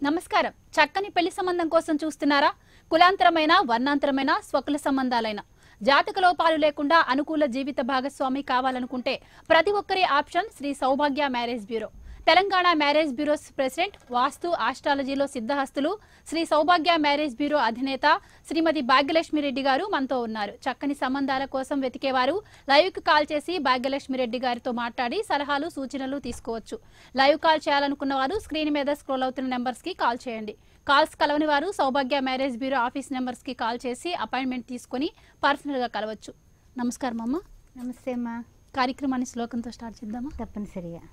నమస్కారం చక్కని పెళ్లి సంబంధం కోసం చూస్తున్నారా కులాంతరమైన వర్ణాంతరమైన స్వకుల సంబంధాలైన జాతక లోపాలు లేకుండా అనుకూల జీవిత భాగస్వామి కావాలనుకుంటే ప్రతి ఒక్కరి option Shri Saubhagya marriage bureau Telangana marriage bureaus president vastu ఆస్ట్రాలజీలో సిద్ధహస్తులు శ్రీ సౌభాగ్య మ్యారేజ్ బ్యూరో అధినేత శ్రీమతి భాగ్యలక్ష్మి రెడ్డి గారు మనతో ఉన్నారు చక్కని సంబంధాల కోసం వెతికేవారు లైవ్ కు కాల్ చేసి భాగ్యలక్ష్మి రెడ్డి గారితో మాట్లాడి సలహాలు సూచనలు తీసుకోవచ్చు లైవ్ కాల్ చేయాలనుకున్న వారు స్క్రీన్ మీద స్క్రోల్ అవుతున్న నెంబర్స్ కి కాల్ చేయండి కాల్స్ కలవని వారు Saubhagya marriage bureau office numbers కి కాల్ చేసి అపాయింట్మెంట్ తీసుకుని పర్సనల్ గా కలవచ్చు నమస్కారం అమ్మ నమస్తే అమ్మా కార్యక్రమాన్ని శ్లోకంతో స్టార్ట్ చేద్దామా తప్పనిసరిగా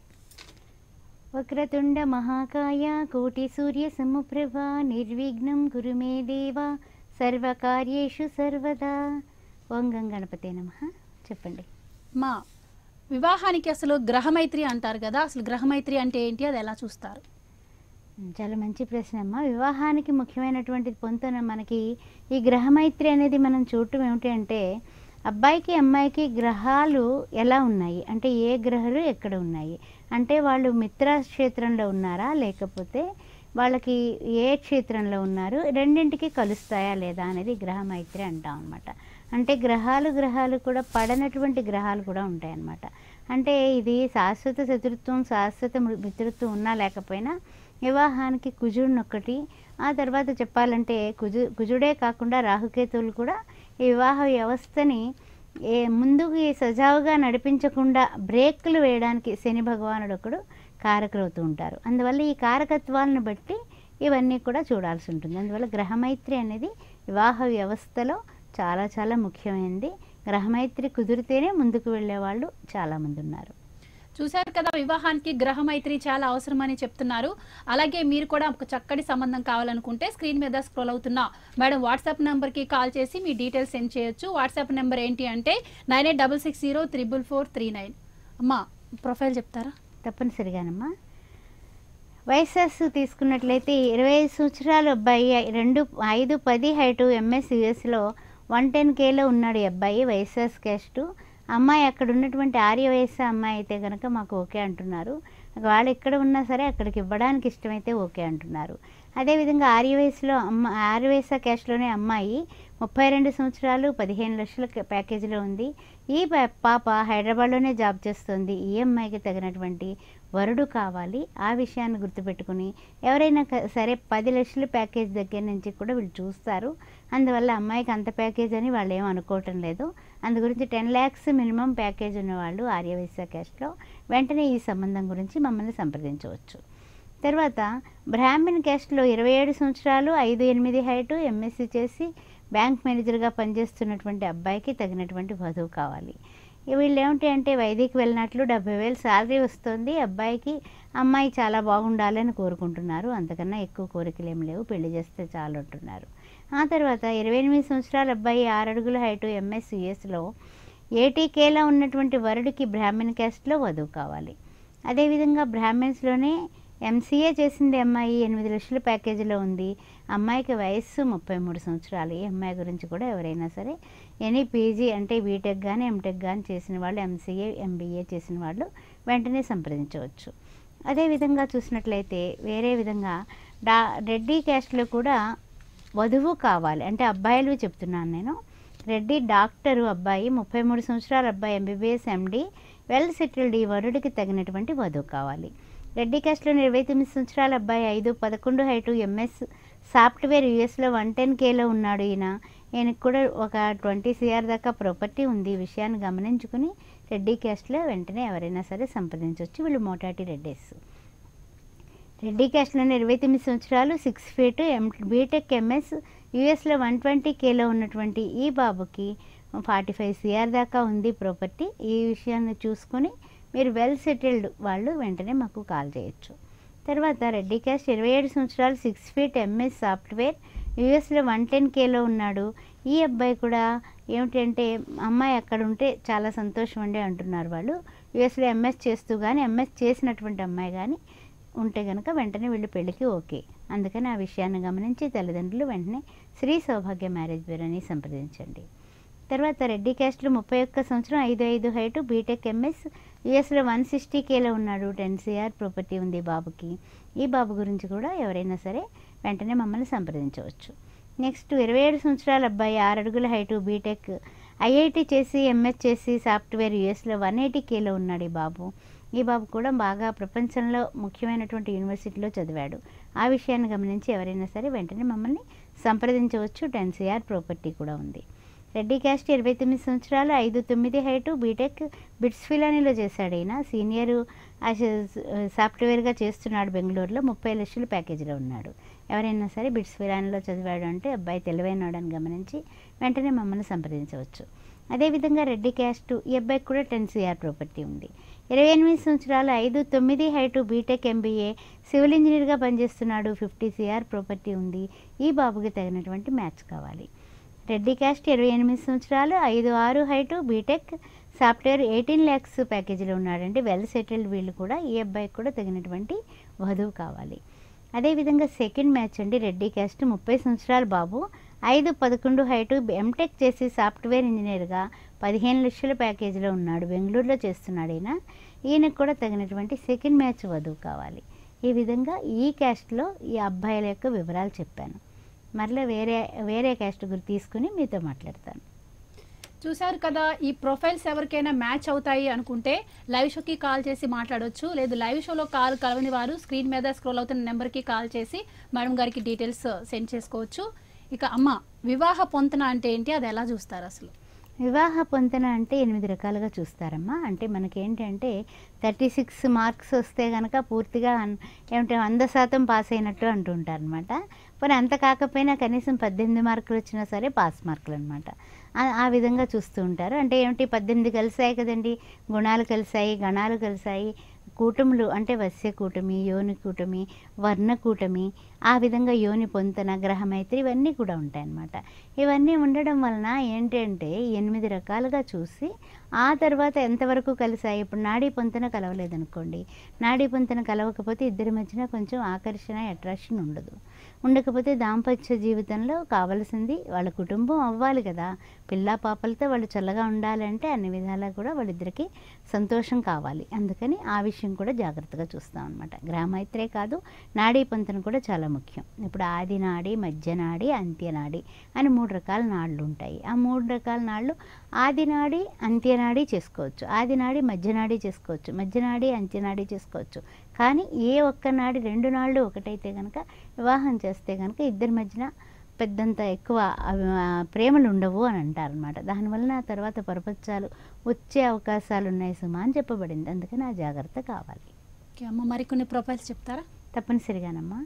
వక్రతుండ మహాకాయ కోటి సూర్య సముప్రభ నిర్విఘ్నం కురు మే దేవ సర్వకార్యేషు సర్వదా ఓం గం గణపతే నమ చెప్పండి మా వివాహానికి అసలు గ్రహమైత్రి అంటారు కదా అసలు గ్రహమైత్రి అంటే ఏంటి అది ఎలా చూస్తారు చాలా మంచి ప్రశ్న అమ్మ వివాహానికి ముఖ్యమైనటువంటి పొంతన మనకి ఈ గ్రహమైత్రి అనేది మనం చూడటం ఏమిటి అంటే అబ్బాయికి అమ్మాయికి గ్రహాలు ఎలా ఉన్నాయి అంటే ఏ గ్రహాలు ఎక్కడ ఉన్నాయి అంటే వాళ్ళు మిత్ర క్షేత్రంలో ఉన్నారా లేకపోతే వాళ్ళకి ఏ క్షేత్రంలో ఉన్నారు రెండింటికి కలుస్తాయా లేదా అనేది గ్రహమైత్రి అంటాం అనమాట అంటే గ్రహాలు గ్రహాలు కూడా పడనటువంటి గ్రహాలు కూడా ఉంటాయన్నమాట అంటే ఇది శాశ్వత శత్రుత్వం శాశ్వత మృ- మిత్రత్వం ఉన్నా లేకపోయినా వివాహానికి కుజుడిని ఒకటి ఆ తర్వాత చెప్పాలంటే కుజు కుజుడే కాకుండా రాహుకేతువులు కూడా ఈ వివాహ వ్యవస్థని ఏ ముందుకు సజావుగా నడిపించకుండా బ్రేక్లు వేయడానికి శని భగవానుడు ఒకడు కారకులవుతూ ఉంటారు అందువల్ల ఈ కారకత్వాలను బట్టి ఇవన్నీ కూడా చూడాల్సి ఉంటుంది అందువల్ల గ్రహమైత్రి అనేది వివాహ వ్యవస్థలో చాలా చాలా ముఖ్యమైనది గ్రహమైత్రి కుదిరితేనే ముందుకు వెళ్ళే వాళ్ళు చాలామంది ఉన్నారు చూశారు కదా వివాహానికి గ్రహమైత్రి చాలా అవసరమని చెప్తున్నారు అలాగే మీరు కూడా ఒక చక్కటి సంబంధం కావాలనుకుంటే స్క్రీన్ మీద స్క్రోల్ అవుతున్న మేడం వాట్సాప్ నెంబర్ కి కాల్ చేసి మీ డీటెయిల్స్ సెండ్ చేయొచ్చు వాట్సాప్ నెంబర్ ఏంటి అంటే nine eight double six zero triple four three nine అమ్మా ప్రొఫైల్ చెప్తారా తప్పనిసరిగానమ్మా వయస్సు తీసుకున్నట్లయితే ఇరవై ఐదు సంవత్సరాలు అబ్బాయి రెండు ఐదు పది హైటు ఎంఎస్ యుఎస్లో వన్ టెన్ కేలో ఉన్నాడు ఈ అబ్బాయి వైఎస్ఎస్ క్యాస్ట్ అమ్మాయి అక్కడ ఉన్నటువంటి ఆర్య వయస్సు అమ్మాయి అయితే కనుక మాకు ఓకే అంటున్నారు వాళ్ళు ఎక్కడ ఉన్నా సరే అక్కడికి ఇవ్వడానికి ఇష్టమైతే ఓకే అంటున్నారు అదేవిధంగా ఆర్య వయసులో అమ్మ ఆర్య వయసు క్యాస్ట్లోనే అమ్మాయి ముప్పై రెండు సంవత్సరాలు పదిహేను లక్షల క- ప్యాకేజీలో ఉంది ఈ పా- పాప హైదరాబాద్లోనే జాబ్ చేస్తుంది ఈ అమ్మాయికి తగినటువంటి వరుడు కావాలి ఆ విషయాన్ని గుర్తుపెట్టుకుని ఎవరైనా క- సరే పది లక్షల ప్యాకేజ్ దగ్గర నుంచి కూడా వీళ్ళు చూస్తారు అందువల్ల అమ్మాయికి అంత ప్యాకేజ్ అని వాళ్ళు ఏం అనుకోవటం లేదు అందు గురించి టెన్ ల్యాక్స్ మినిమం ప్యాకేజ్ ఉన్నవాళ్ళు ఆర్యవైశ్య క్యాస్ట్లో వెంటనే ఈ సంబంధం గురించి మమ్మల్ని సంప్రదించవచ్చు తర్వాత బ్రాహ్మణ్ క్యాస్ట్లో ఇరవై ఏడు సంవత్సరాలు ఐదు ఎనిమిది హైటు ఎంఎస్సి చేసి బ్యాంక్ మేనేజర్గా పనిచేస్తున్నటువంటి అబ్బాయికి తగినటువంటి వధువు కావాలి వీళ్ళు ఏమిటి అంటే వైదికి వెళ్ళినట్లు డెబ్బై వేలు శాలరీ వస్తుంది అబ్బాయికి అమ్మాయి చాలా బాగుండాలని కోరుకుంటున్నారు అంతకన్నా ఎక్కువ కోరికలు ఏం లేవు పెళ్లి చేస్తే చాలు అంటున్నారు ఆ తర్వాత ఇరవై ఎనిమిది సంవత్సరాల అబ్బాయి ఆరు అడుగుల హైటు ఎంఎస్ యుఎస్లో ఏటీకేలో ఉన్నటువంటి వరుడికి బ్రాహ్మణ్ క్యాస్ట్లో వధువు కావాలి అదేవిధంగా బ్రాహ్మణ్స్లోనే ఎంసీఏ చేసింది అమ్మాయి ఎనిమిది లక్షల ప్యాకేజీలో ఉంది అమ్మాయికి వయస్సు ముప్పై మూడు సంవత్సరాలు ఈ అమ్మాయి గురించి కూడా ఎవరైనా సరే ఎనీ పీజీ అంటే బీటెక్ కానీ ఎంటెక్ కానీ చేసిన వాళ్ళు ఎంసీఏ ఎంబీఏ చేసిన వాళ్ళు వెంటనే సంప్రదించవచ్చు అదేవిధంగా చూసినట్లయితే వేరే విధంగా డా రెడ్డి క్యాస్ట్లో కూడా వధువు కావాలి అంటే అబ్బాయిలు చెప్తున్నాను నేను రెడ్డి డాక్టరు అబ్బాయి ముప్పై మూడు సంవత్సరాల అబ్బాయి ఎంబీబీఎస్ ఎండి వెల్ సెటిల్డ్ ఈ వరుడికి తగినటువంటి వధువు కావాలి రెడ్డి క్యాస్ట్లో ఇరవై తొమ్మిది సంవత్సరాల అబ్బాయి ఐదు పదకొండు హైటు ఎంఎస్ సాఫ్ట్వేర్ యూఎస్లో వన్ టెన్ కేలో ఉన్నాడు ఈయన ఈయనకు కూడా ఒక ట్వంటీ సిఆర్ దాకా ప్రాపర్టీ ఉంది ఈ విషయాన్ని గమనించుకుని రెడ్డి క్యాస్ట్లో వెంటనే ఎవరైనా సరే సంప్రదించవచ్చు వీళ్ళు మోటాటి రెడ్డీస్ రెడ్డి క్యాస్ట్లోనే ఇరవై తొమ్మిది సంవత్సరాలు six feet M B Tech MS యూఎస్లో వన్ ట్వంటీ కేలో ఉన్నటువంటి ఈ బాబుకి ఫార్టీ ఫైవ్ సిఆర్ దాకా ఉంది ప్రాపర్టీ ఈ విషయాన్ని చూసుకొని మీరు వెల్ సెటిల్డ్ వాళ్ళు వెంటనే మాకు కాల్ చేయొచ్చు తర్వాత రెడ్డి క్యాస్ట్ ఇరవై ఏడు సంవత్సరాలు సిక్స్ ఫీట్ ఎంఎస్ సాఫ్ట్వేర్ యూఎస్లో వన్ టెన్ కేలో ఉన్నాడు ఈ అబ్బాయి కూడా ఏమిటంటే అమ్మాయి అక్కడ ఉంటే చాలా సంతోషం అండి అంటున్నారు వాళ్ళు యూఎస్లో ఎంఎస్ చేస్తూ కానీ ఎంఎస్ చేసినటువంటి అమ్మాయి కానీ ఉంటే కనుక వెంటనే వీళ్ళు పెళ్ళికి ఓకే అందుకని ఆ విషయాన్ని గమనించి తల్లిదండ్రులు వెంటనే శ్రీ సౌభాగ్య మ్యారేజ్ బ్యూరోని సంప్రదించండి తర్వాత రెడ్డి క్యాస్ట్లో ముప్పై ఒక్క సంవత్సరం ఐదు ఐదు హైటు బీటెక్ ఎంఎస్ యుఎస్లో వన్ సిక్స్టీ కేలో ఉన్నాడు టెన్ సిఆర్ ప్రాపర్టీ ఉంది బాబుకి ఈ బాబు గురించి కూడా ఎవరైనా సరే వెంటనే మమ్మల్ని సంప్రదించవచ్చు నెక్స్ట్ ఇరవై ఏడు సంవత్సరాల అబ్బాయి ఆరు అడుగుల హైటు బీటెక్ ఐఐటి చేసి ఎంఎస్ చేసి సాఫ్ట్వేర్ యూఎస్లో వన్ ఎయిటీ కేలో ఉన్నాడు ఈ బాబు ఈ బాబు కూడా బాగా ప్రపంచంలో ముఖ్యమైనటువంటి యూనివర్సిటీలో చదివాడు ఆ విషయాన్ని గమనించి ఎవరైనా సరే వెంటనే మమ్మల్ని సంప్రదించవచ్చు టెన్ సిఆర్ ప్రాపర్టీ కూడా ఉంది రెడ్డి క్యాస్ట్ ఇరవై తొమ్మిది సంవత్సరాలు ఐదు తొమ్మిది హైటు బీటెక్ బిట్స్ ఫిలానీలో చేశాడు ఈయన సీనియర్ సాఫ్ట్వేర్గా చేస్తున్నాడు బెంగళూరులో ముప్పై లక్షల ప్యాకేజీలో ఉన్నాడు ఎవరైనా సరే బిట్స్ ఫిలానీలో చదివాడు అంటే అబ్బాయి తెలివైనవాడని గమనించి వెంటనే మమ్మల్ని సంప్రదించవచ్చు అదేవిధంగా రెడ్డి క్యాస్ట్ ఈ అబ్బాయికి కూడా టెన్ సిఆర్ ప్రాపర్టీ ఉంది ఇరవై ఎనిమిది సంవత్సరాలు ఐదు తొమ్మిది హైటు బీటెక్ ఎంబీఏ సివిల్ ఇంజనీర్గా పనిచేస్తున్నాడు ఫిఫ్టీ సిఆర్ ప్రాపర్టీ ఉంది ఈ బాబుకి తగినటువంటి మ్యాచ్ కావాలి రెడ్డి క్యాస్ట్ ఇరవై ఎనిమిది సంవత్సరాలు ఐదు ఆరు height BTech software eighteen lakhs ప్యాకేజీలో ఉన్నాడంటే వెల్ సెటిల్డ్ వీళ్ళు కూడా ఈ అబ్బాయికి కూడా తగినటువంటి వధువు కావాలి అదేవిధంగా సెకండ్ మ్యాచ్ అండి రెడ్డి క్యాస్ట్ ముప్పై సంవత్సరాల బాబు ఐదు పదకొండు హైటు ఎంటెక్ చేసి సాఫ్ట్వేర్ ఇంజనీర్గా పదిహేను లక్షల ప్యాకేజీలో ఉన్నాడు బెంగళూరులో చేస్తున్నాడు ఈయన ఈయనకు కూడా తగినటువంటి సెకండ్ మ్యాచ్ వధువు కావాలి ఈ విధంగా ఈ క్యాస్ట్లో ఈ అబ్బాయిల యొక్క వివరాలు చెప్పాను మరలా వేరే వేరే క్యాస్ట్ గురించి తీసుకుని మీతో మాట్లాడతాను చూశారు కదా ఈ ప్రొఫైల్స్ ఎవరికైనా మ్యాచ్ అవుతాయి అనుకుంటే లైవ్ షోకి కాల్ చేసి మాట్లాడొచ్చు లేదు లైవ్ షోలో కాల్ కలవని వారు స్క్రీన్ మీద స్క్రోల్ అవుతున్న నెంబర్కి కాల్ చేసి మేడం గారికి డీటెయిల్స్ సెండ్ చేసుకోవచ్చు ఇక అమ్మ వివాహ పొంతన అంటే ఏంటి అది ఎలా చూస్తారు అసలు వివాహ పొంతన అంటే ఎనిమిది రకాలుగా చూస్తారమ్మా అంటే మనకేంటంటే థర్టీ సిక్స్ మార్క్స్ వస్తే కనుక పూర్తిగా అన్- ఏమిటి వంద శాతం పాస్ అయినట్టు అంటుంటారు అనమాట మరి అంత కాకపోయినా కనీసం పద్దెనిమిది మార్కులు వచ్చినా సరే పాస్ మార్కులు అనమాట ఆ విధంగా చూస్తూ ఉంటారు అంటే ఏమిటి పద్దెనిమిది కలిసాయి కదండి గుణాలు కలిసాయి గణాలు కలిసాయి కూటములు అంటే వస్య కూటమి యోని కూటమి వర్ణ కూటమి ఆ విధంగా యోని పొంతన గ్రహమైత్రి ఇవన్నీ కూడా ఉంటాయన్నమాట ఇవన్నీ ఉండడం వలన ఏంటంటే ఎనిమిది రకాలుగా చూసి ఆ తర్వాత ఎంతవరకు కలిసాయి ఇప్పుడు నాడీ పొంతన కలవలేదనుకోండి నాడీ పొంతన కలవకపోతే ఇద్దరి మధ్యన కొంచెం ఆకర్షణ అట్రాక్షన్ ఉండదు ఉండకపోతే దాంపత్య జీవితంలో కావలసింది వాళ్ళ కుటుంబం అవ్వాలి కదా పిల్ల పాపలతో వాళ్ళు చల్లగా ఉండాలంటే అన్ని విధాలా కూడా వాళ్ళిద్దరికి సంతోషం కావాలి అందుకని ఆ విషయం కూడా జాగ్రత్తగా చూస్తాం అనమాట గ్రామైత్రే కాదు నాడీ పంతన కూడా చాలా ముఖ్యం ఇప్పుడు ఆది నాడి మధ్య నాడి అంత్యనాడి అని మూడు రకాల నాళ్ళు ఉంటాయి ఆ మూడు రకాల నాళ్ళు ఆది నాడి అంత్యనాడి చేసుకోవచ్చు ఆది నాడి మధ్య నాడి చేసుకోవచ్చు మధ్య నాడి అంత్యనాడి చేసుకోవచ్చు కానీ ఏ ఒక్క నాడి రెండు నాళ్ళు ఒకటైతే కనుక వివాహం చేస్తే కనుక ఇద్దరి మధ్యన పెద్దంత ఎక్కువ అవి- ఆ, ప్రేమలు ఉండవు అని అంటారు అనమాట దానివలన తర్వాత పరపచ్చాలు వచ్చే అవకాశాలు ఉన్నాయి సుమా అని చెప్పబడింది అందుకని ఆ జాగ్రత్త కావాలి ఓకే అమ్మ మరికొన్ని ప్రొఫైల్స్ చెప్తారా తప్పనిసరిగానమ్మా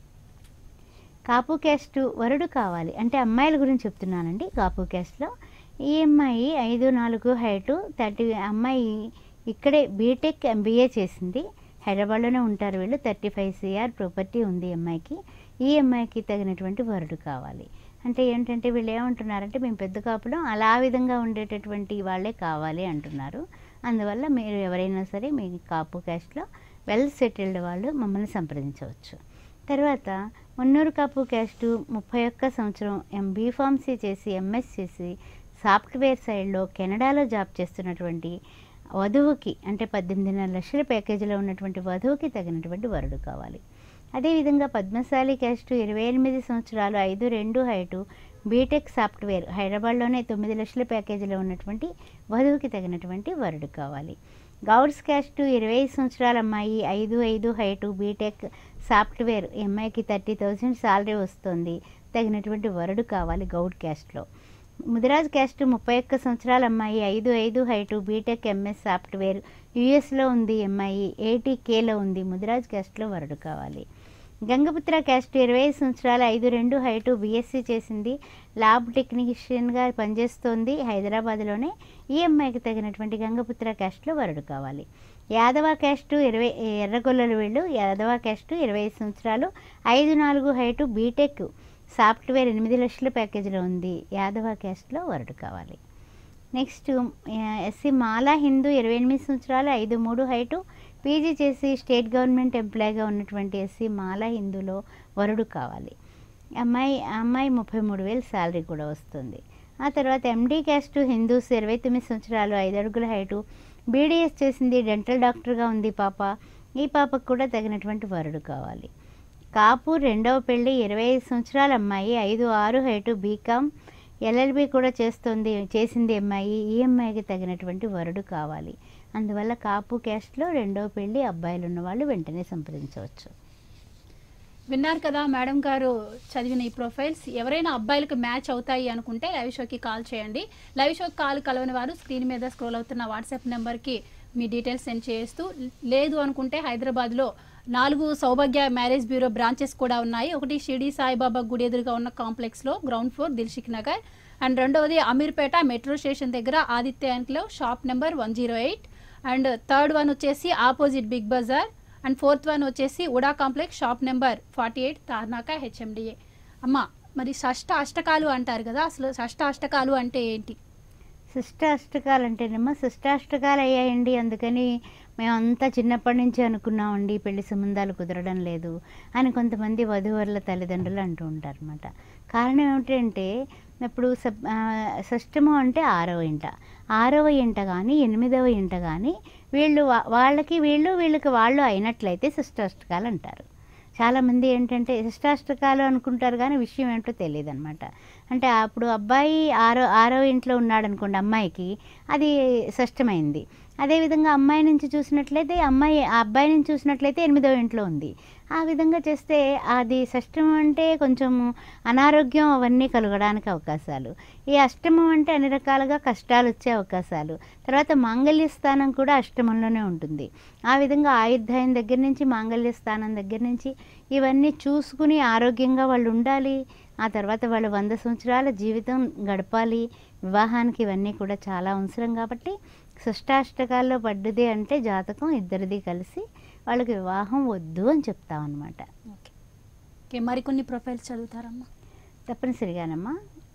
కాపు క్యాస్ట్ వరుడు కావాలి అంటే అమ్మాయిల గురించి చెప్తున్నానండి కాపు క్యాస్ట్లో ఈ అమ్మాయి ఐదు నాలుగు హైటు థర్టీ అమ్మాయి ఇక్కడే బీటెక్ ఎంబీఏ చేసింది హైదరాబాద్లోనే ఉంటారు వీళ్ళు థర్టీ ఫైవ్ సిఆర్ ప్రాపర్టీ ఉంది ఈ అమ్మాయికి ఈ అమ్మాయికి తగినటువంటి వరుడు కావాలి అంటే ఏంటంటే వీళ్ళు ఏమంటున్నారంటే మేము పెద్ద కాపులో అలా ఆ విధంగా ఉండేటటువంటి వాళ్ళే కావాలి అంటున్నారు అందువల్ల మీరు ఎవరైనా సరే మీ కాపు క్యాస్ట్లో వెల్ సెటిల్డ్ వాళ్ళు మమ్మల్ని సంప్రదించవచ్చు తర్వాత మున్నూరు కాపు క్యాస్టు ముప్పై ఒక్క సంవత్సరం ఎం బీఫార్మసీ చేసి ఎంఎస్ చేసి సాఫ్ట్వేర్ సైడ్లో కెనడాలో జాబ్ చేస్తున్నటువంటి వధువుకి అంటే పద్దెనిమిదిన్నర లక్షల ప్యాకేజీలో ఉన్నటువంటి వధువుకి తగినటువంటి వరుడు కావాలి అదేవిధంగా పద్మశాలి క్యాస్టు ఇరవై ఎనిమిది సంవత్సరాలు ఐదు రెండు హైటు బీటెక్ సాఫ్ట్వేర్ హైదరాబాద్లోనే తొమ్మిది లక్షల ప్యాకేజీలో ఉన్నటువంటి వధువుకి తగినటువంటి వరుడు కావాలి గౌడ్స్ క్యాస్ట్ ఇరవై ఐదు సంవత్సరాల అమ్మాయి ఐదు ఐదు హైటు బీటెక్ సాఫ్ట్వేర్ ఈ అమ్మాయికి థర్టీ థౌజండ్ శాలరీ వస్తుంది తగినటువంటి వరుడు కావాలి గౌడ్ క్యాస్ట్లో ముదిరాజ్ క్యాస్ట్ ముప్పై ఒక్క సంవత్సరాల అమ్మాయి ఐదు ఐదు హైటు బీటెక్ ఎంఎస్ సాఫ్ట్వేర్ యుఎస్లో ఉంది ఈ అమ్మాయి ఎయిటీ కేలో ఉంది ముదిరాజ్ క్యాస్ట్లో వరుడు కావాలి గంగపుత్ర క్యాస్ట్ ఇరవై ఐదు సంవత్సరాలు ఐదు రెండు హైటు బీఎస్సీ చేసింది ల్యాబ్ టెక్నీషియన్గా పనిచేస్తోంది హైదరాబాద్లోనే ఈ అమ్మాయికి తగినటువంటి గంగపుత్ర క్యాస్ట్లో వరుడు కావాలి యాదవ క్యాస్టు ఇరవై ఎర్రగొల్లలు వీళ్ళు యాదవ క్యాస్టు ఇరవై ఐదు సంవత్సరాలు ఐదు నాలుగు హైటు బీటెక్ సాఫ్ట్వేర్ ఎనిమిది లక్షల ప్యాకేజీలో ఉంది యాదవ క్యాస్ట్లో వరుడు కావాలి నెక్స్ట్ ఎస్సీ మాలా హిందూ ఇరవై ఎనిమిది సంవత్సరాలు ఐదు మూడు హైటు పీజీ చేసి స్టేట్ గవర్నమెంట్ ఎంప్లాయీగా ఉన్నటువంటి ఎస్సీ మాలా హిందూలో వరుడు కావాలి అమ్మాయి ఆ అమ్మాయి ముప్పై మూడు వేలు శాలరీ కూడా వస్తుంది ఆ తర్వాత ఎండీ క్యాస్ట్ హిందూస్ ఇరవై తొమ్మిది సంవత్సరాలు ఐదు అడుగుల హైటు బీడీఎస్ చేసింది డెంటల్ డాక్టర్గా ఉంది పాప ఈ పాపకు కూడా తగినటువంటి వరుడు కావాలి కాపు రెండవ పెళ్ళి ఇరవై ఐదు సంవత్సరాల అమ్మాయి ఐదు ఆరు హైటు బీకామ్ ఎల్ఎల్బి కూడా చేస్తుంది చేసింది అమ్మాయి ఈ అమ్మాయికి తగినటువంటి వరుడు కావాలి అందువల్ల కాపు క్యాస్ట్లో రెండవ పెళ్ళి అబ్బాయిలు ఉన్న వాళ్ళు వెంటనే సంప్రదించవచ్చు విన్నారు కదా మేడం గారు చదివిన ఈ ప్రొఫైల్స్ ఎవరైనా అబ్బాయిలకు మ్యాచ్ అవుతాయి అనుకుంటే లైవ్ షోకి కాల్ చేయండి లైవ్ షోకి కాల్ కలవని వారు స్క్రీన్ మీద స్క్రోల్ అవుతున్న వాట్సాప్ నెంబర్కి మీ డీటెయిల్స్ సెండ్ చేస్తూ లేదు అనుకుంటే హైదరాబాద్లో నాలుగు సౌభాగ్య మ్యారేజ్ బ్యూరో బ్రాంచెస్ కూడా ఉన్నాయి ఒకటి షిరిడి సాయిబాబా గుడి ఎదురుగా ఉన్న కాంప్లెక్స్లో ground floor Dilsukh Nagar and రెండవది అమీర్పేట మెట్రో స్టేషన్ దగ్గర Aditya enclave shop number one zero eight and third one వచ్చేసి opposite Big Bazaar and fourth one వచ్చేసి UDA complex shop number forty eight Tarnaka HMDA అమ్మ మరి షష్ట అష్టకాలు అంటారు కదా అసలు షష్ట అష్టకాలు అంటే ఏంటి శిష్టాష్టకాలు అంటేనేమో శిష్టాష్టకాలు అయ్యాయండి అందుకని మేమంతా చిన్నప్పటి నుంచి అనుకున్నామండి పెళ్లి సంబంధాలు కుదరడం లేదు అని కొంతమంది వధువరుల తల్లిదండ్రులు అంటూ ఉంటారు అనమాట కారణం ఏమిటంటే ఇప్పుడు సప్ ఆ, షష్టము అంటే ఆరవ ఇంట ఆరవ ఇంట కానీ ఎనిమిదవ ఇంట కానీ వీళ్ళు వా- వాళ్ళకి వీళ్ళు వీళ్ళకి వాళ్ళు అయినట్లయితే శిష్టాష్టకాలు అంటారు చాలామంది ఏంటంటే శిష్టాష్టకాలు అనుకుంటారు కానీ విషయం ఏంటో తెలియదు అనమాట అంటే అప్పుడు అబ్బాయి ఆరో ఆరో ఇంట్లో ఉన్నాడు అనుకోండి అమ్మాయికి అది షష్టమైంది అదేవిధంగా అమ్మాయి నుంచి చూసినట్లయితే అమ్మాయి ఆ అబ్బాయి నుంచి చూసినట్లయితే ఎనిమిదో ఇంట్లో ఉంది ఆ విధంగా చేస్తే అది షష్టం అంటే కొంచెం అనారోగ్యం అవన్నీ కలగడానికి అవకాశాలు ఈ అష్టమం అంటే అన్ని రకాలుగా కష్టాలు వచ్చే అవకాశాలు తర్వాత మాంగళ్య స్థానం కూడా అష్టమంలోనే ఉంటుంది ఆ విధంగా ఆయుర్దాయం దగ్గర నుంచి మాంగళ్య స్థానం దగ్గర నుంచి ఇవన్నీ చూసుకుని ఆరోగ్యంగా వాళ్ళు ఉండాలి ఆ తర్వాత వాళ్ళు వంద సంవత్సరాల జీవితం గడపాలి వివాహానికి ఇవన్నీ కూడా చాలా అవసరం కాబట్టి షష్టాష్టకాల్లో పడ్డది అంటే జాతకం ఇద్దరిది కలిసి వాళ్ళకి వివాహం వద్దు అని చెప్తామన్నమాట ఓకే ఓకే మరికొన్ని ప్రొఫైల్స్ చదువుతారమ్మా తప్పనిసరిగానమ్మా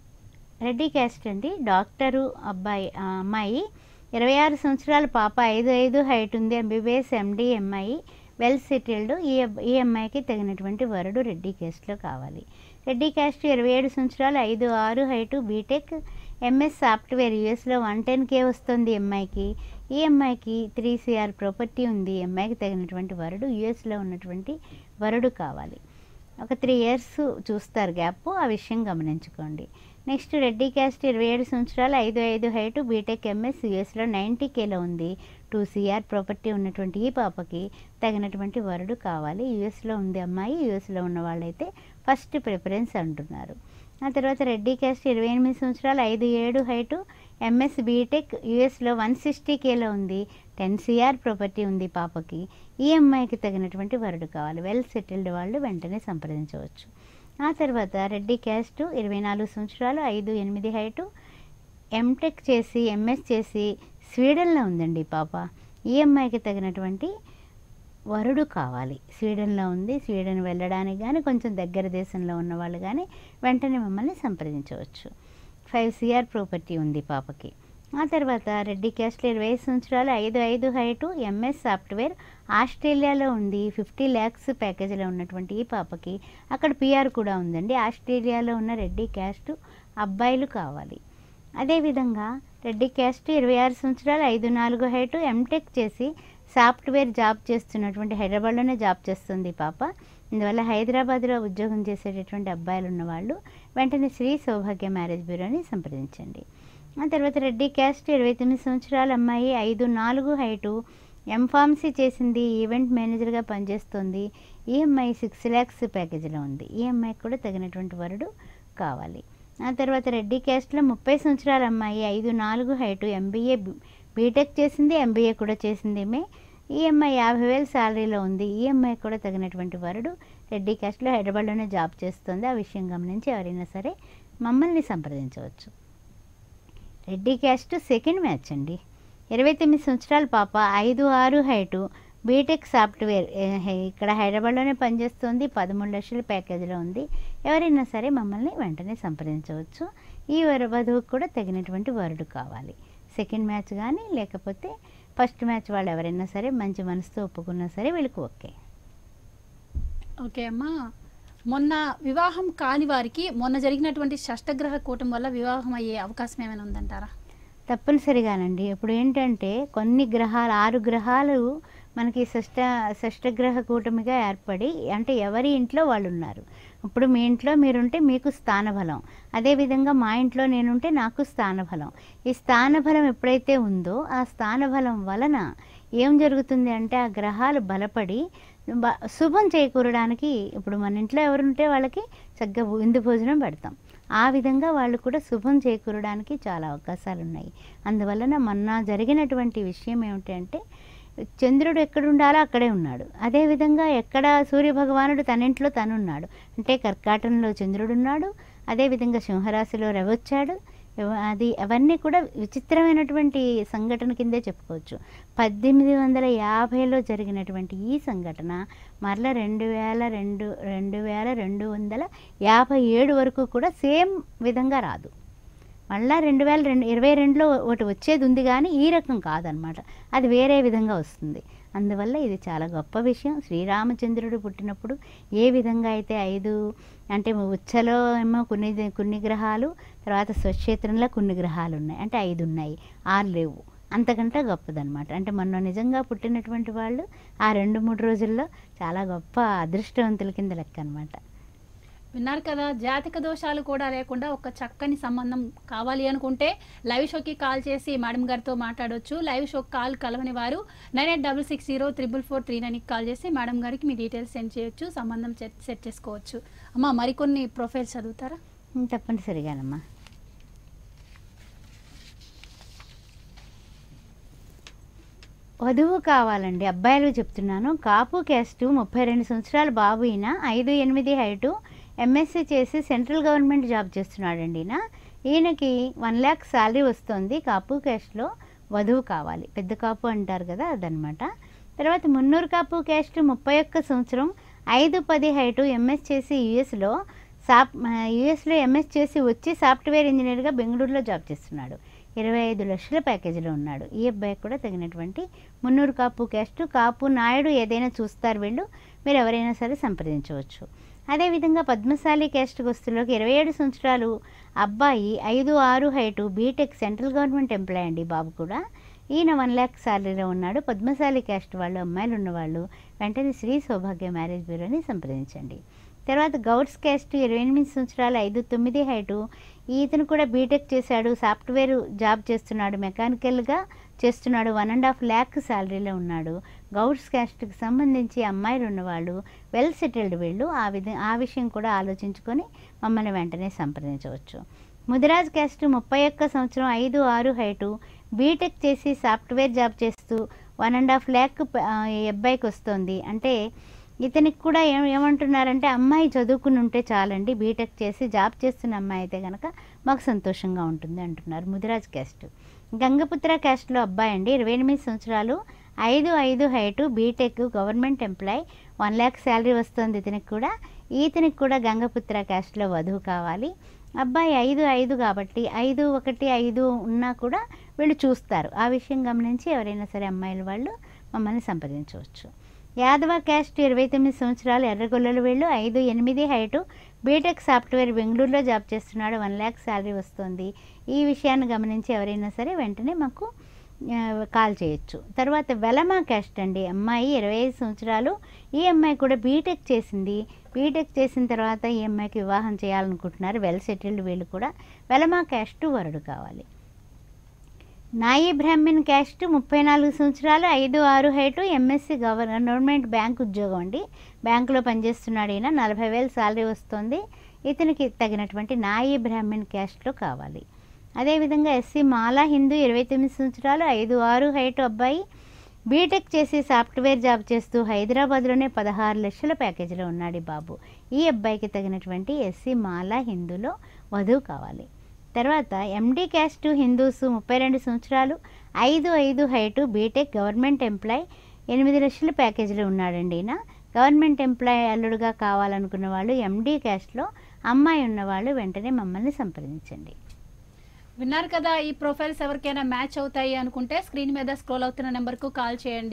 రెడ్డి క్యాస్ట్ అండి డాక్టరు అబ్బాయి ఆ అమ్మాయి ఇరవై ఆరు సంవత్సరాల పాప ఐదు ఐదు హైట్ ఉంది MBBS MD MI well settled ఈ అబ్- ఈ అమ్మాయికి తగినటువంటి వరుడు రెడ్డి క్యాస్ట్లో కావాలి రెడ్డి క్యాస్ట్ ఇరవై ఏడు సంవత్సరాలు ఐదు ఆరు హైటు బీటెక్ ఎంఎస్ సాఫ్ట్వేర్ యూఎస్లో వన్ టెన్ కే వస్తుంది ఎంఐకి ఈ అమ్మాయికి త్రీ సిఆర్ ప్రాపర్టీ ఉంది ఎంఐకి తగినటువంటి వరుడు యూఎస్లో ఉన్నటువంటి వరుడు కావాలి ఒక త్రీ ఇయర్స్ చూస్తారు గ్యాప్ ఆ విషయం గమనించుకోండి నెక్స్ట్ రెడ్డి క్యాస్ట్ ఇరవై ఏడు సంవత్సరాలు ఐదు ఐదు హైటు బీటెక్ ఎంఎస్ యూఎస్లో నైంటీ కేలో ఉంది టూ సిఆర్ ప్రాపర్టీ ఉన్నటువంటి ఈ పాపకి తగినటువంటి వరుడు కావాలి యూఎస్లో ఉంది అమ్మాయి యూఎస్లో ఉన్న వాళ్ళైతే ఫస్ట్ ప్రిఫరెన్స్ అంటున్నారు ఆ తర్వాత రెడ్డి క్యాస్ట్ ఇరవై ఎనిమిది సంవత్సరాలు ఐదు ఏడు హైటు ఎంఎస్ బీటెక్ యూఎస్లో వన్ సిక్స్టీ కేలో ఉంది టెన్ సిఆర్ ప్రాపర్టీ ఉంది పాపకి ఈ అమ్మాయికి తగినటువంటి వరుడు కావాలి వెల్ సెటిల్డ్ వాళ్ళు వెంటనే సంప్రదించవచ్చు ఆ తర్వాత రెడ్డి క్యాస్ట్ ఇరవై నాలుగు సంవత్సరాలు ఐదు ఎనిమిది హైటు ఎంటెక్ చేసి ఎంఎస్ చేసి స్వీడన్లో ఉందండి ఈ పాప ఈ అమ్మాయికి తగినటువంటి వరుడు కావాలి స్వీడన్లో ఉంది స్వీడన్ వెళ్ళడానికి కానీ కొంచెం దగ్గర దేశంలో ఉన్న వాళ్ళు కానీ వెంటనే మమ్మల్ని సంప్రదించవచ్చు ఫైవ్ సిఆర్ ప్రాపర్టీ ఉంది పాపకి ఆ తర్వాత రెడ్డి క్యాస్ట్లో ఇరవై ఐదు సంవత్సరాలు ఐదు ఐదు హైటు ఎంఎస్ సాఫ్ట్వేర్ ఆస్ట్రేలియాలో ఉంది ఫిఫ్టీ ల్యాక్స్ ప్యాకేజీలో ఉన్నటువంటి ఈ పాపకి అక్కడ పిఆర్ కూడా ఉందండి ఆస్ట్రేలియాలో ఉన్న రెడ్డి క్యాస్ట్ అబ్బాయిలు కావాలి అదేవిధంగా రెడ్డి క్యాస్ట్ ఇరవై ఆరు సంవత్సరాలు ఐదు నాలుగు హైటు ఎంటెక్ చేసి సాఫ్ట్వేర్ జాబ్ చేస్తున్నటువంటి హైదరాబాద్లోనే జాబ్ చేస్తుంది ఈ పాప అందువల్ల హైదరాబాద్లో ఉద్యోగం చేసేటటువంటి అబ్బాయిలు ఉన్నవాళ్ళు వెంటనే శ్రీ సౌభాగ్య మ్యారేజ్ బ్యూరోని సంప్రదించండి ఆ తర్వాత రెడ్డి క్యాస్ట్ ఇరవై తొమ్మిది సంవత్సరాల అమ్మాయి ఐదు నాలుగు హైటు ఎంఫార్మసీ చేసింది ఈవెంట్ మేనేజర్గా పనిచేస్తుంది ఈ అమ్మాయి సిక్స్ ల్యాక్స్ ప్యాకేజీలో ఉంది ఈ అమ్మాయికి కూడా తగినటువంటి వరుడు కావాలి ఆ తర్వాత రెడ్డి క్యాస్ట్లో ముప్పై సంవత్సరాల అమ్మాయి ఐదు నాలుగు హైటు ఎంబీఏ బీటెక్ చేసింది ఎంబీఏ కూడా చేసింది ఈమె ఈ అమ్మాయి యాభై వేలు శాలరీలో ఉంది ఈ అమ్మాయి కూడా తగినటువంటి వరుడు రెడ్డి క్యాస్ట్లో హైదరాబాద్లోనే జాబ్ చేస్తుంది ఆ విషయం గమనించి ఎవరైనా సరే మమ్మల్ని సంప్రదించవచ్చు రెడ్డి క్యాస్ట్ సెకండ్ మ్యాచ్ అండి ఇరవై తొమ్మిది సంవత్సరాల పాప ఐదు ఆరు హైటు బీటెక్ సాఫ్ట్వేర్ ఏ, హై- ఇక్కడ హైదరాబాద్లోనే పనిచేస్తుంది పదమూడు లక్షల ప్యాకేజీలో ఉంది ఎవరైనా సరే మమ్మల్ని వెంటనే సంప్రదించవచ్చు ఈ వర వధువుకు కూడా తగినటువంటి వరుడు కావాలి సెకండ్ మ్యాచ్ కానీ లేకపోతే ఫస్ట్ మ్యాచ్ వాళ్ళు ఎవరైనా సరే మంచి మనసుతో ఒప్పుకున్నా సరే వీళ్ళకి ఓకే ఓకే అమ్మా మొన్న వివాహం కాని వారికి మొన్న జరిగినటువంటి షష్టగ్రహ కూటం వల్ల వివాహం అయ్యే అవకాశం ఏమైనా ఉందంటారా తప్పనిసరిగానండి ఇప్పుడు ఏంటంటే కొన్ని గ్రహాలు ఆరు గ్రహాలు మనకి షష్ట షష్టగ్రహ కూటమిగా ఏర్పడి అంటే ఎవరి ఇంట్లో వాళ్ళు ఉన్నారు ఇప్పుడు మీ ఇంట్లో మీరుంటే మీకు స్థానబలం అదేవిధంగా మా ఇంట్లో నేనుంటే నాకు స్థానబలం ఈ స్థానబలం ఎప్పుడైతే ఉందో ఆ స్థానబలం వలన ఏం జరుగుతుంది అంటే ఆ గ్రహాలు బలపడి బ- శుభం చేకూరడానికి ఇప్పుడు మన ఇంట్లో ఎవరుంటే వాళ్ళకి చక్కగా విందు భోజనం పెడతాం ఆ విధంగా వాళ్ళు కూడా శుభం చేకూరడానికి చాలా అవకాశాలు ఉన్నాయి అందువలన మొన్న జరిగినటువంటి విషయం ఏమిటంటే చంద్రుడు ఎక్కడ ఉండాలో అక్కడే ఉన్నాడు అదేవిధంగా ఎక్కడ సూర్య భగవానుడు తన ఇంట్లో తను ఉన్నాడు అంటే కర్కాటంలో చంద్రుడు ఉన్నాడు అదేవిధంగా సింహరాశిలో రవి వచ్చాడు ఇవ- అది అవన్నీ కూడా విచిత్రమైనటువంటి సంఘటన కిందే చెప్పుకోవచ్చు పద్దెనిమిది వందల యాభైలో జరిగినటువంటి ఈ సంఘటన మరలా రెండు వేల రెండు రెండు వేల రెండు వందల యాభై ఏడు వరకు కూడా సేమ్ విధంగా రాదు మళ్ళా రెండు వేల రెండు ఇరవై రెండులో ఒకటి వచ్చేది ఉంది కానీ ఈ రకం కాదనమాట అది వేరే విధంగా వస్తుంది అందువల్ల ఇది చాలా గొప్ప విషయం శ్రీరామచంద్రుడు పుట్టినప్పుడు ఏ విధంగా అయితే ఐదు అంటే ఉచ్చలో ఏమో కొన్ని కొన్ని గ్రహాలు తర్వాత స్వక్షేత్రంలో కొన్ని గ్రహాలు ఉన్నాయి అంటే ఐదు ఉన్నాయి ఆరు లేవు అంతకంటే గొప్పదనమాట అంటే మొన్న నిజంగా పుట్టినటువంటి వాళ్ళు ఆ రెండు మూడు రోజుల్లో చాలా గొప్ప అదృష్టవంతుల కింద లెక్క అనమాట విన్నారు కదా జాతక దోషాలు కూడా లేకుండా ఒక చక్కని సంబంధం కావాలి అనుకుంటే లైవ్ షోకి కాల్ చేసి మేడం గారితో మాట్లాడొచ్చు లైవ్ షో కాల్ కలవని వారు nine eight double six zero triple four three నైన్కి కాల్ చేసి మేడం గారికి మీ డీటెయిల్స్ సెండ్ చేయొచ్చు సంబంధం సెట్ సెట్ చేసుకోవచ్చు అమ్మ మరికొన్ని ప్రొఫైల్స్ చదువుతారా ఉమ్, తప్పనిసరిగానమ్మా వధువు కావాలండి అబ్బాయిలు చెప్తున్నాను కాపు క్యాస్ట్ ముప్పై రెండు సంవత్సరాల బాబు ఈయన ఐదు ఎనిమిది హైటు ఎంఎస్సీ చేసి సెంట్రల్ గవర్నమెంట్ జాబ్ చేస్తున్నాడండి ఈయన ఈయనకి వన్ ల్యాక్ శాలరీ వస్తుంది కాపు క్యాస్ట్లో వధువు కావాలి పెద్ద కాపు అంటారు కదా అదనమాట తర్వాత మున్నూరు కాపు క్యాస్ట్ ముప్పై ఒక్క సంవత్సరం ఐదు పది హైటు ఎంఎస్ చేసి యుఎస్లో సాఫ్ యుఎస్లో ఎంఎస్ చేసి వచ్చి సాఫ్ట్వేర్ ఇంజనీర్గా బెంగళూరులో జాబ్ చేస్తున్నాడు ఇరవై ఐదు లక్షల ప్యాకేజీలో ఉన్నాడు ఈ అబ్బాయికి కూడా తగినటువంటి మున్నూరు కాపు క్యాస్ట్ కాపు నాయుడు ఏదైనా చూస్తారు వీళ్ళు మీరు ఎవరైనా సరే సంప్రదించవచ్చు అదేవిధంగా పద్మశాలి క్యాస్ట్ గొస్తులోకి ఇరవై ఏడు సంవత్సరాలు అబ్బాయి ఐదు ఆరు height BTech central government employ అండి బాబు కూడా ఈయన వన్ ల్యాక్ శాలరీలో ఉన్నాడు పద్మశాలి క్యాస్ట్ వాళ్ళు అమ్మాయిలు ఉన్నవాళ్ళు వెంటనే శ్రీ సౌభాగ్య మ్యారేజ్ బ్యూరోని సంప్రదించండి తర్వాత గౌడ్స్ క్యాస్ట్ ఇరవై ఎనిమిది సంవత్సరాలు ఐదు తొమ్మిది హైటు ఈతను కూడా బీటెక్ చేశాడు సాఫ్ట్వేర్ జాబ్ చేస్తున్నాడు మెకానికల్గా చేస్తున్నాడు వన్ అండ్ హాఫ్ ల్యాక్ శాలరీలో ఉన్నాడు గౌడ్స్ క్యాస్ట్కి సంబంధించి అమ్మాయిలు ఉన్నవాళ్ళు వెల్ సెటిల్డ్ వీళ్ళు ఆ విధ ఆ విషయం కూడా ఆలోచించుకొని మమ్మల్ని వెంటనే సంప్రదించవచ్చు ముదిరాజ్ క్యాస్ట్ ముప్పై ఒక్క సంవత్సరం ఐదు ఆరు హైటు బీటెక్ చేసి సాఫ్ట్వేర్ జాబ్ చేస్తూ వన్ అండ్ హాఫ్ ల్యాక్ ప- ఆ, ఈ అబ్బాయికి వస్తుంది అంటే ఇతనికి కూడా ఏం ఏమంటున్నారంటే అమ్మాయి చదువుకుని ఉంటే చాలండి బీటెక్ చేసి జాబ్ చేస్తున్న అమ్మాయి అయితే కనుక మాకు సంతోషంగా ఉంటుంది అంటున్నారు ముదిరాజ్ క్యాస్ట్ గంగపుత్ర క్యాస్ట్లో అబ్బాయి అండి ఇరవై ఎనిమిది సంవత్సరాలు ఐదు ఐదు height BTech government employ one lakh salary వస్తుంది ఇతనికి కూడా ఈతనికి కూడా గంగపుత్ర క్యాస్ట్లో వధువు కావాలి అబ్బాయి ఐదు ఐదు కాబట్టి ఐదు ఒకటి ఐదు ఉన్నా కూడా వీళ్ళు చూస్తారు ఆ విషయం గమనించి ఎవరైనా సరే అమ్మాయిల వాళ్ళు మమ్మల్ని సంప్రదించవచ్చు యాదవ క్యాస్ట్ ఇరవై తొమ్మిది సంవత్సరాలు ఎర్రగొల్లలు వీళ్ళు ఐదు ఎనిమిది హైటు బీటెక్ సాఫ్ట్వేర్ బెంగళూరులో జాబ్ చేస్తున్నాడు వన్ ల్యాక్ శాలరీ వస్తుంది ఈ విషయాన్ని గమనించి ఎవరైనా సరే వెంటనే మాకు ఆ, కాల్ చేయొచ్చు తర్వాత వెలమా క్యాస్ట్ అండి అమ్మాయి ఇరవై ఐదు సంవత్సరాలు ఈ అమ్మాయి కూడా బీటెక్ చేసింది బీటెక్ చేసిన తర్వాత ఈ అమ్మాయికి వివాహం చేయాలనుకుంటున్నారు వెల్ సెటిల్డ్ వీళ్ళు కూడా వెలమా క్యాస్ట్ వరుడు కావాలి నాయి బ్రాహ్మణ్ క్యాస్ట్ ముప్పై నాలుగు సంవత్సరాలు ఐదు ఆరు హైటు ఎంఎస్సి గవర్నమెంట్ బ్యాంక్ ఉద్యోగం అండి బ్యాంకులో పనిచేస్తున్నాడు ఈయన నలభై వేలు శాలరీ వస్తుంది ఇతనికి తగినటువంటి నాయి బ్రాహ్మణ్ క్యాస్ట్లో కావాలి అదేవిధంగా ఎస్సీ మాలా హిందూ ఇరవై తొమ్మిది సంవత్సరాలు ఐదు ఆరు హైటు అబ్బాయి బీటెక్ చేసి సాఫ్ట్వేర్ జాబ్ చేస్తూ హైదరాబాద్లోనే పదహారు లక్షల ప్యాకేజీలో ఉన్నాడు ఈ బాబు ఈ అబ్బాయికి తగినటువంటి ఎస్సీ మాలా హిందూలో వధువు కావాలి తర్వాత ఎండి క్యాస్ట్ హిందూస్ ముప్పై రెండు సంవత్సరాలు ఐదు ఐదు హైటు బీటెక్ గవర్నమెంట్ ఎంప్లాయ్ ఎనిమిది లక్షల ప్యాకేజీలో ఉన్నాడండి ఈయన గవర్నమెంట్ ఎంప్లాయ్ అల్లుడుగా కావాలనుకున్న వాళ్ళు ఎండి క్యాస్ట్లో అమ్మాయి ఉన్నవాళ్ళు వెంటనే మమ్మల్ని సంప్రదించండి విన్నారు కదా ఈ ప్రొఫైల్స్ ఎవరికైనా మ్యాచ్ అవుతాయి అనుకుంటే స్క్రీన్ మీద స్క్రోల్ అవుతున్న నెంబర్కు కాల్ చేయండి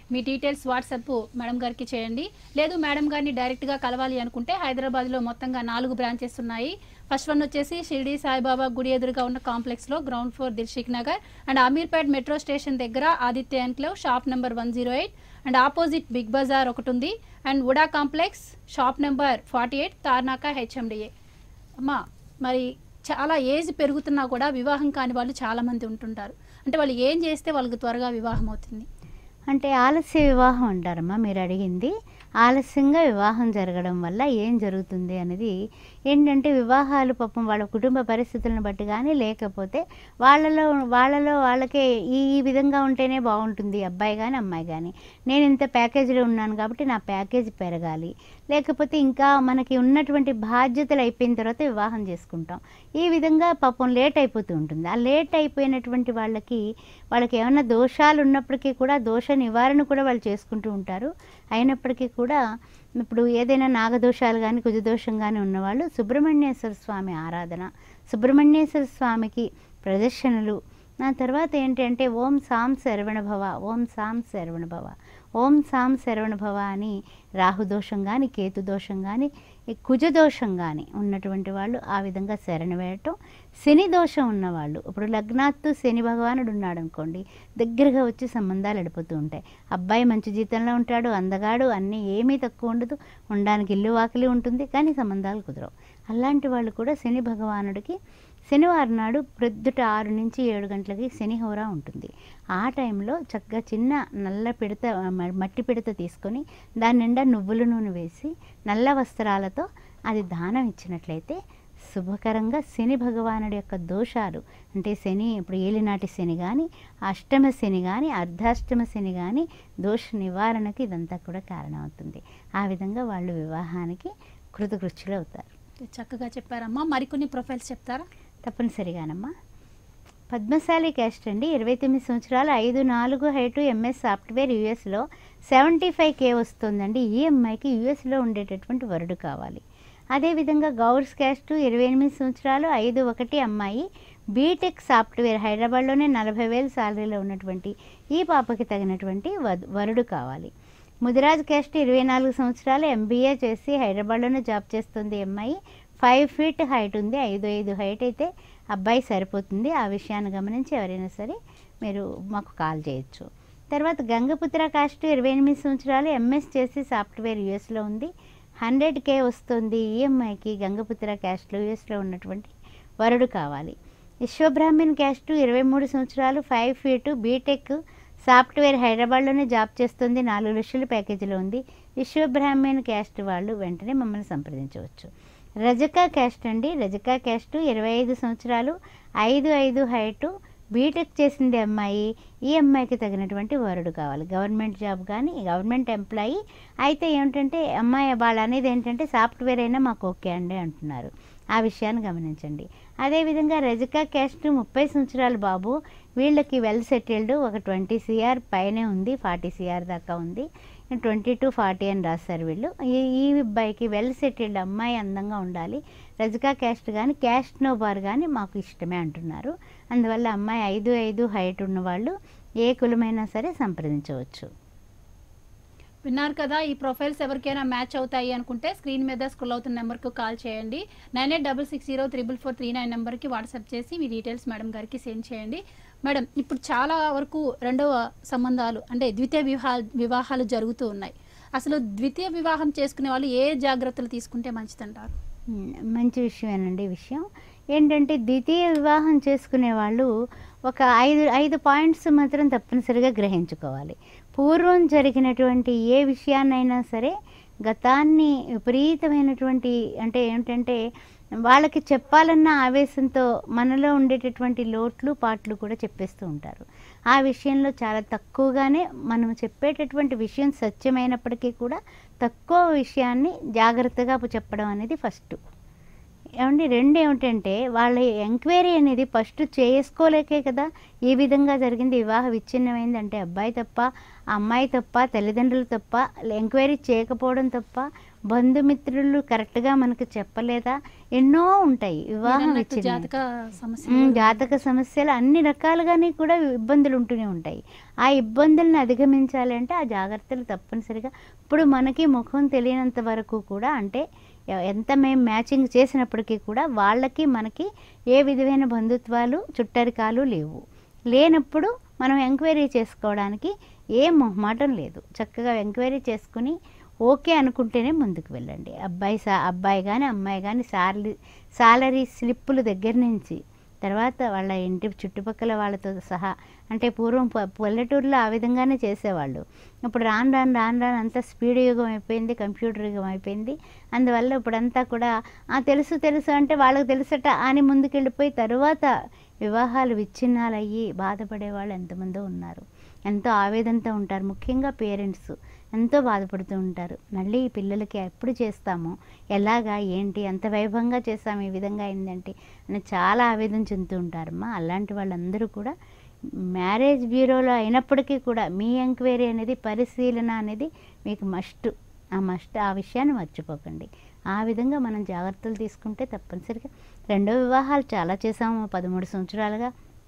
మీ డీటెయిల్స్ వాట్సాప్ మేడం గారికి చేయండి లేదు మేడం గారిని డైరెక్ట్గా కలవాలి అనుకుంటే హైదరాబాద్లో మొత్తంగా నాలుగు బ్రాంచెస్ ఉన్నాయి ఫస్ట్ వన్ వచ్చేసి షిరిడి సాయిబాబా గుడి ఎదురుగా ఉన్న కాంప్లెక్స్లో ground floor Dilsukh Nagar and Ameerpet metro station దగ్గర Aditya enclave shop number one zero eight and opposite Big Bazaar ఒకటి ఉంది అండ్ ఉడా complex shop number forty eight Tarnaka HMDA అమ్మా మరి చాలా ఏజ్ పెరుగుతున్నా కూడా వివాహం కాని వాళ్ళు చాలా మంది ఉంటుంటారు అంటే వాళ్ళు ఏం చేస్తే వాళ్ళకి త్వరగా వివాహం అవుతుంది అంటే ఆలస్య వివాహం అంటారమ్మా మీరు అడిగింది ఆలస్యంగా వివాహం జరగడం వల్ల ఏం జరుగుతుంది అనేది ఏంటంటే వివాహాలు పాపం వాళ్ళ కుటుంబ పరిస్థితులను బట్టి కానీ లేకపోతే వాళ్ళలో వాళ్ళలో వాళ్ళకే ఈ ఈ విధంగా ఉంటేనే బాగుంటుంది అబ్బాయి కానీ అమ్మాయి కానీ నేను ఇంత ప్యాకేజీలో ఉన్నాను కాబట్టి నా ప్యాకేజ్ పెరగాలి లేకపోతే ఇంకా మనకి ఉన్నటువంటి బాధ్యతలు అయిపోయిన తర్వాత వివాహం చేసుకుంటాం ఈ విధంగా పాపం లేట్ అయిపోతూ ఉంటుంది ఆ లేట్ అయిపోయినటువంటి వాళ్ళకి వాళ్ళకి ఏమైనా దోషాలు ఉన్నప్పటికీ కూడా దోష నివారణ కూడా వాళ్ళు చేసుకుంటూ ఉంటారు అయినప్పటికీ కూడా ఇప్పుడు ఏదైనా నాగదోషాలు కానీ కుజదోషం కానీ ఉన్నవాళ్ళు సుబ్రహ్మణ్యేశ్వర స్వామి ఆరాధన సుబ్రహ్మణ్యేశ్వర స్వామికి ప్రదర్శనలు ఆ తర్వాత ఏంటంటే ఓం సాం శరవణ భవ ఓం సాం శరవణ భవ ఓం సాం శరవణ భవ అని రాహుదోషం కానీ కేతు దోషం కానీ ఈ కుజదోషం కానీ ఉన్నటువంటి వాళ్ళు ఆ విధంగా శరణ వేయటం శని దోషం ఉన్నవాళ్ళు ఇప్పుడు లగ్నాత్తు శని భగవానుడు ఉన్నాడు అనుకోండి దగ్గరగా వచ్చి సంబంధాలు ఎడిపోతూ ఉంటాయి అబ్బాయి మంచి జీతంలో ఉంటాడు అందగాడు అన్నీ ఏమీ తక్కువ ఉండదు ఉండడానికి ఇల్లు వాకిలి ఉంటుంది కానీ సంబంధాలు కుదరవు అలాంటి వాళ్ళు కూడా శని భగవానుడికి శనివారం నాడు ప్రొద్దుట ఆరు నుంచి ఏడు గంటలకి శనిహోర ఉంటుంది ఆ టైంలో చక్కగా చిన్న నల్ల పిడత మ- మట్టి పిడత తీసుకొని దాని నిండా నువ్వుల నూనె వేసి నల్ల వస్త్రాలతో అది దానం ఇచ్చినట్లయితే శుభకరంగా శని భగవానుడి యొక్క దోషాలు అంటే శని ఇప్పుడు ఏలినాటి శని కానీ అష్టమ శని కానీ అర్ధాష్టమ శని కానీ దోష నివారణకి ఇదంతా కూడా కారణమవుతుంది ఆ విధంగా వాళ్ళు వివాహానికి కృతకృత్యులు అవుతారు చక్కగా చెప్పారమ్మా మరికొన్ని ప్రొఫైల్స్ చెప్తారా తప్పనిసరిగానమ్మా పద్మశాలి క్యాస్ట్ అండి ఇరవై తొమ్మిది సంవత్సరాలు ఐదు నాలుగు హైటు ఎంఎస్ సాఫ్ట్వేర్ యూఎస్లో సెవెంటీ ఫైవ్ కే వస్తుందండి ఈ అమ్మాయికి యూఎస్లో ఉండేటటువంటి వరుడు కావాలి అదేవిధంగా గౌర్స్ క్యాస్ట్ ఇరవై ఎనిమిది సంవత్సరాలు ఐదు ఒకటి అమ్మాయి బీటెక్ సాఫ్ట్వేర్ హైదరాబాద్లోనే నలభై వేల శాలరీలో ఉన్నటువంటి ఈ పాపకి తగినటువంటి వధు- వరుడు కావాలి ముదిరాజ్ క్యాస్ట్ ఇరవై నాలుగు సంవత్సరాలు ఎంబీఏ చేసి హైదరాబాద్లోనే జాబ్ చేస్తుంది ఈ అమ్మాయి ఫైవ్ ఫీట్ హైట్ ఉంది ఐదు ఐదు హైట్ అయితే అబ్బాయి సరిపోతుంది ఆ విషయాన్ని గమనించి ఎవరైనా సరే మీరు మాకు కాల్ చేయొచ్చు తర్వాత గంగపుత్ర కాస్ట్ ఇరవై ఎనిమిది సంవత్సరాలు ఎంఎస్ చేసి సాఫ్ట్వేర్ యూఎస్లో ఉంది హండ్రెడ్ కే వస్తుంది ఈఎంఐకి గంగపుత్ర క్యాస్ట్లో యూఎస్లో ఉన్నటువంటి వరుడు కావాలి విశ్వబ్రాహ్మణ్ క్యాస్ట్ ఇరవై మూడు సంవత్సరాలు ఫైవ్ ఫీట్ బీటెక్ సాఫ్ట్వేర్ హైదరాబాద్లోనే జాబ్ చేస్తుంది నాలుగు లక్షల ప్యాకేజీలో ఉంది విశ్వబ్రాహ్మణ్ క్యాస్ట్ వాళ్ళు వెంటనే మమ్మల్ని సంప్రదించవచ్చు రజకా క్యాస్ట్ అండి రజకా క్యాస్ట్ ఇరవై ఐదు సంవత్సరాలు ఐదు ఐదు హైటు బీటెక్ చేసింది అమ్మాయి ఈ అమ్మాయికి తగినటువంటి వరుడు కావాలి గవర్నమెంట్ జాబ్ కానీ గవర్నమెంట్ ఎంప్లాయీ అయితే ఏమిటంటే అమ్మాయి వాళ్ళు అనేది ఏంటంటే సాఫ్ట్వేర్ అయినా మాకు ఓకే అండి అంటున్నారు ఆ విషయాన్ని గమనించండి అదేవిధంగా రజికా క్యాస్ట్ ముప్పై సంవత్సరాల బాబు వీళ్ళకి వెల్ సెటిల్డ్ ఒక ట్వంటీ సిఆర్ పైనే ఉంది ఫార్టీ సిఆర్ దాకా ఉంది ట్వంటీ టు ఫార్టీ అని రాస్తారు వీళ్ళు ఈ ఈ అబ్బాయికి వెల్ సెటిల్డ్ అమ్మాయి అందంగా ఉండాలి రజికా క్యాస్ట్ కానీ క్యాస్ట్ నో బార్ కానీ మాకు ఇష్టమే అంటున్నారు అందువల్ల అమ్మాయి ఐదు ఐదు హైట్ ఉన్నవాళ్ళు ఏ కులమైనా సరే సంప్రదించవచ్చు విన్నారు కదా ఈ ప్రొఫైల్స్ ఎవరికైనా మ్యాచ్ అవుతాయి అనుకుంటే స్క్రీన్ మీద స్క్రోల్ అవుతున్న నెంబర్కు కాల్ చేయండి nine eight double six zero triple four three nine నెంబర్కి వాట్సాప్ చేసి మీ డీటెయిల్స్ మేడం గారికి సెండ్ చేయండి మేడం ఇప్పుడు చాలా వరకు రెండవ సంబంధాలు అంటే ద్వితీయ వివాహ వివాహాలు జరుగుతూ ఉన్నాయి అసలు ద్వితీయ వివాహం చేసుకునే వాళ్ళు ఏ జాగ్రత్తలు తీసుకుంటే మంచిదంటారు ఉమ్, మంచి విషయమేనండి ఈ విషయం ఏంటంటే ద్వితీయ వివాహం చేసుకునే వాళ్ళు ఒక ఐదు ఐదు పాయింట్స్ మాత్రం తప్పనిసరిగా గ్రహించుకోవాలి పూర్వం జరిగినటువంటి ఏ విషయాన్నైనా సరే గతాన్ని విపరీతమైనటువంటి అంటే ఏమిటంటే వాళ్ళకి చెప్పాలన్న ఆవేశంతో మనలో ఉండేటటువంటి లోట్లు పాట్లు కూడా చెప్పేస్తూ ఉంటారు ఆ విషయంలో చాలా తక్కువగానే మనం చెప్పేటటువంటి విషయం సత్యమైనప్పటికీ కూడా తక్కువ విషయాన్ని జాగ్రత్తగా చెప్పడం అనేది ఫస్ట్ ఏమండి రెండు ఏమిటంటే వాళ్ళ ఎంక్వైరీ అనేది ఫస్ట్ చేసుకోలేకే కదా ఈ విధంగా జరిగింది వివాహ విచ్ఛిన్నమైంది అంటే అబ్బాయి తప్ప అమ్మాయి తప్ప తల్లిదండ్రులు తప్ప ఎంక్వైరీ చేయకపోవడం తప్ప బంధుమిత్రులు కరెక్ట్గా మనకు చెప్పలేదా ఎన్నో ఉంటాయి వివాహం మీరన్నట్టు విచ్ఛిన్నం. జాతక సమస్య ఉమ్, జాతక సమస్యలు అన్ని రకాలుగానే కూడా ఇబ్బందులు ఉంటూనే ఉంటాయి ఆ ఇబ్బందులను అధిగమించాలి అంటే ఆ జాగ్రత్తలు తప్పనిసరిగా ఇప్పుడు మనకి ముఖం తెలియనంత వరకు కూడా అంటే ఎ- ఎంత మేము మ్యాచింగ్ చేసినప్పటికీ కూడా వాళ్ళకి మనకి ఏ విధమైన బంధుత్వాలు చుట్టరికాలు లేవు లేనప్పుడు మనం ఎంక్వైరీ చేసుకోవడానికి ఏ మొహమాటం లేదు చక్కగా ఎంక్వైరీ చేసుకుని ఓకే అనుకుంటేనే ముందుకు వెళ్ళండి అబ్బాయి సా అబ్బాయి కానీ అమ్మాయి కానీ సాలరీ సాలరీ స్లిప్పుల దగ్గర నుంచి తర్వాత వాళ్ళ ఇంటి చుట్టుపక్కల వాళ్ళతో సహా అంటే పూర్వం ప- పల్లెటూరులో ఆ విధంగానే చేసేవాళ్ళు ఇప్పుడు రాను రాను రాను రాను అంతా స్పీడ్ యుగం అయిపోయింది కంప్యూటర్ యుగం అయిపోయింది అందువల్ల ఇప్పుడంతా కూడా "ఆ, తెలుసు తెలుసు అంటే వాళ్ళకి తెలుసట అని ముందుకెళ్ళిపోయి తరువాత వివాహాలు విచ్ఛిన్నాలు అయ్యి బాధపడే వాళ్ళు ఎంతమందో ఉన్నారు ఎంతో ఆవేదనతో ఉంటారు ముఖ్యంగా పేరెంట్స్ ఎంతో బాధపడుతూ ఉంటారు మళ్ళీ ఈ పిల్లలకి ఎప్పుడు చేస్తాము ఎలాగా ఏంటి ఎంత వైభవంగా చేస్తాము ఈ విధంగా అయిందంటే అని చాలా ఆవేదన చెందుతూ ఉంటారమ్మా అలాంటి వాళ్ళందరూ కూడా మ్యారేజ్ బ్యూరోలో అయినప్పటికీ కూడా మీ ఎంక్వైరీ అనేది పరిశీలన అనేది మీకు మస్ట్ ఆ మస్ట్ ఆ విషయాన్ని మర్చిపోకండి ఆ విధంగా మనం జాగ్రత్తలు తీసుకుంటే తప్పనిసరిగా రెండో వివాహాలు చాలా చేసాము పదమూడు సంవత్సరాలుగా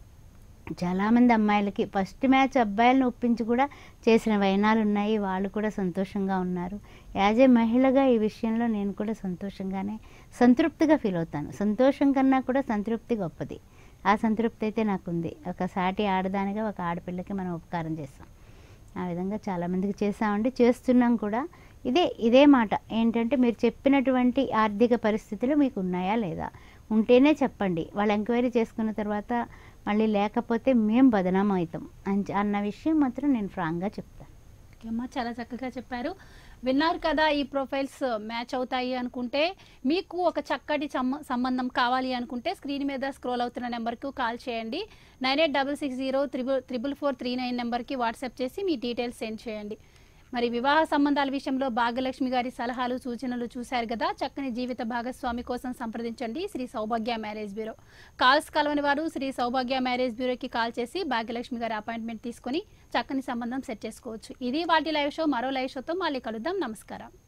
చాలామంది అమ్మాయిలకి ఫస్ట్ మ్యాచ్ అబ్బాయిలను ఒప్పించి కూడా చేసిన వైనాలు ఉన్నాయి వాళ్ళు కూడా సంతోషంగా ఉన్నారు యాజ్ ఏ మహిళగా ఈ విషయంలో నేను కూడా సంతోషంగానే సంతృప్తిగా ఫీల్ అవుతాను సంతోషం కన్నా కూడా సంతృప్తి గొప్పది ఆ సంతృప్తి అయితే నాకుంది ఒక సాటి ఆడదానిగా ఒక ఆడపిల్లకి మనం ఉపకారం చేస్తాం ఆ విధంగా చాలామందికి చేసామండి చేస్తున్నాం కూడా ఇదే ఇదే మాట ఏంటంటే మీరు చెప్పినటువంటి ఆర్థిక పరిస్థితులు మీకు ఉన్నాయా లేదా ఉంటేనే చెప్పండి వాళ్ళు ఎంక్వైరీ చేసుకున్న తర్వాత మళ్ళీ లేకపోతే మేము బదనాం అవుతాం అని అన్న విషయం మాత్రం నేను ఫ్రాంక్గా చెప్తాను ఓకే అమ్మా చాలా చక్కగా చెప్పారు విన్నారు కదా ఈ ప్రొఫైల్స్ మ్యాచ్ అవుతాయి అనుకుంటే మీకు ఒక చక్కటి సమ్మ- సంబంధం కావాలి అనుకుంటే స్క్రీన్ మీద స్క్రోల్ అవుతున్న నెంబర్కు కాల్ చేయండి nine eight double six zero triple triple four three nine నెంబర్కి వాట్సాప్ చేసి మీ డీటెయిల్స్ సెండ్ చేయండి మరి వివాహ సంబంధాల విషయంలో భాగ్యలక్ష్మి గారి సలహాలు సూచనలు చూశారు కదా చక్కని జీవిత భాగస్వామి కోసం సంప్రదించండి Shri Saubhagya marriage bureau calls కలవని వారు శ్రీ సౌభాగ్య మ్యారేజ్ బ్యూరోకి కాల్ చేసి భాగ్యలక్ష్మి గారి అపాయింట్మెంట్ తీసుకొని చక్కని సంబంధం సెట్ చేసుకోవచ్చు ఇది వాటి లైవ్ షో మరో లైవ్ షోతో మళ్ళీ కలుద్దాం నమస్కారం